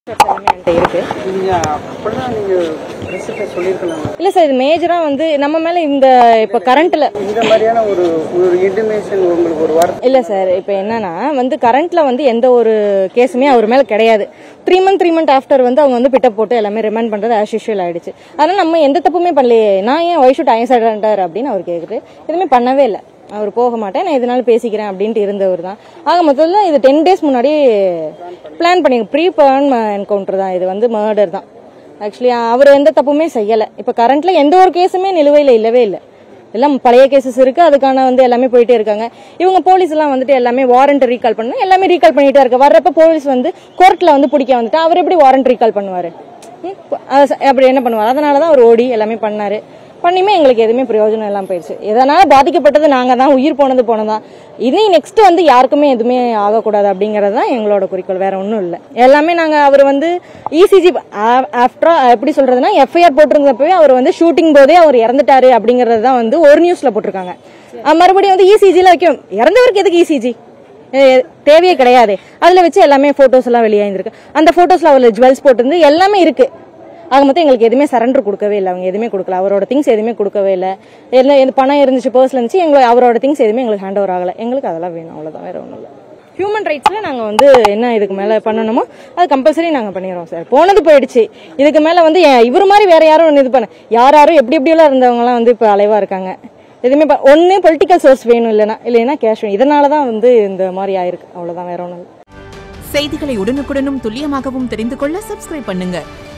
எல்லாமே என்கிட்ட இருக்கு நீங்க அப்படிதான் நீங்க ரெசிபியை சொல்லியிருக்கலாம் இல்ல சார் இது மேஜரா வந்து நம்ம மேல இந்த இப்ப கரண்ட்ல இந்த மாதிரியான ஒரு ஒரு இன்டிமேஷன் உங்களுக்கு ஒரு வார்த்தை இல்ல சார் இப்போ என்னன்னா வந்து கரண்ட்ல வந்து எந்த ஒரு கேஸுமே அவர் மேல கிடையாது three month three month after வந்து அவங்க வந்து பிட்டப் போட்டு எல்லாமே ரிமைண்ட் பண்றது ஆஸ் யூஷுவல் ஆயிடுச்சு அதனால நம்ம எந்த தப்புமே பண்ணலையே நான் ஏன் ஒய் ஷூட் ஐஸ் அடண்டார் அப்படின்னு அவர் கேக்குது எதுவுமே பண்ணவே இல்லை அவர் போக மாட்டேன் நான் இதனால பேசிக்கிறேன் அப்படின்ட்டு இருந்தவர் தான் ஆக மொத்தத்தில் இது டென் டேஸ் முன்னாடி பிளான் பண்ணி ப்ரீ பர்ன் என்கவுண்டர் தான் இது வந்து மர்டர் தான் ஆக்சுவலி அவர் எந்த தப்புமே செய்யலை இப்போ கரண்ட்ல எந்த ஒரு கேஸுமே நிலுவையில் இல்லவே இல்லை எல்லாம் பழைய கேசஸ் இருக்கு அதுக்கான வந்து எல்லாமே போயிட்டே இருக்காங்க இவங்க போலீஸ் எல்லாம் வந்துட்டு எல்லாமே வாரண்ட் ரீகால் பண்ணு எல்லாமே ரீகால் பண்ணிட்டே இருக்கு வர்றப்ப போலீஸ் வந்து கோர்ட்ல வந்து பிடிக்க வந்துட்டு அவர் எப்படி வாரண்ட் ரீகால் பண்ணுவாரு ம், அது ச- அப்படி என்ன பண்ணுவார் அதனால தான் அவர் ஓடி எல்லாமே பண்ணாரு பண்ணியுமே எங்களுக்கு எதுவுமே பிரயோஜனம் எல்லாம் போயிடுச்சு எதனால பாதிக்கப்பட்டது நாங்க தான் உயிர் போனது போனதான் இனி நெக்ஸ்ட் வந்து யாருக்குமே எதுவுமே ஆகக்கூடாது அப்படிங்கறது தான் எங்களோட குறிக்கோள் வேற ஒன்றும் இல்லை எல்லாமே நாங்க அவர் வந்து இசிஜி ஆஃப்டர் எப்படி சொல்றதுன்னா எஃப்ஐஆர் போட்டிருந்தப்பவே அவர் வந்து ஷூட்டிங் போதே அவர் இறந்துட்டாரு அப்படிங்கறது தான் வந்து ஒரு நியூஸ்ல போட்டிருக்காங்க அஹ் மறுபடியும் வந்து இசிஜில வைக்கும் இறந்தவருக்கு எதுக்கு இசிஜி தேவையே கிடையாது அதுல வச்சு எல்லாமே போட்டோஸ் எல்லாம் வெளியாயிருந்திருக்கு அந்த போட்டோஸ்ல அவர் ஜுவல்ஸ் போட்டிருந்து எல்லாமே இருக்கு ஆக மொத்தம் எங்களுக்கு எதுவுமே சரண்டர் கொடுக்கவே இல்லை அவங்க எதுவுமே கொடுக்கல அவரோட திங்ஸ் எதுவுமே கொடுக்கவே இல்லை என்ன எந்த பணம் இருந்துச்சு பர்ஸ்ல இருந்துச்சு எங்களுக்கு அவரோட திங்ஸ் எதுவுமே எங்களுக்கு ஹேண்ட் ஓவர் ஆகல எங்களுக்கு அதெல்லாம் வேணும் அவ்வளவுதான் வேற ஒன்றும் இல்லை ஹியூமன் ரைட்ஸ்ல நாங்க வந்து என்ன இதுக்கு மேல பண்ணணுமோ அது கம்பல்சரி நாங்க பண்ணிடுறோம் சார் போனது போயிடுச்சு இதுக்கு மேல வந்து ஏன் இவர் மாதிரி வேற யாரும் ஒண்ணு இது பண்ண யார் யாரும் எப்படி எப்படியெல்லாம் இருந்தவங்க எல்லாம் வந்து இப்ப அலைவா இருக்காங்க எதுவுமே ப- ஒண்ணு பொலிட்டிக்கல் சோர்ஸ் வேணும் இல்லைன்னா இல்லைன்னா கேஷ் வேணும் இதனால தான் வந்து இந்த மாதிரி ஆயிருக்கு அவ்வளவுதான் வேற ஒன்றும் இல்லை செய்திகளை உடனுக்குடனும் துல்லியமாகவும் தெரிந்து கொள்ள சப்ஸ்கிரைப் பண்ணுங்க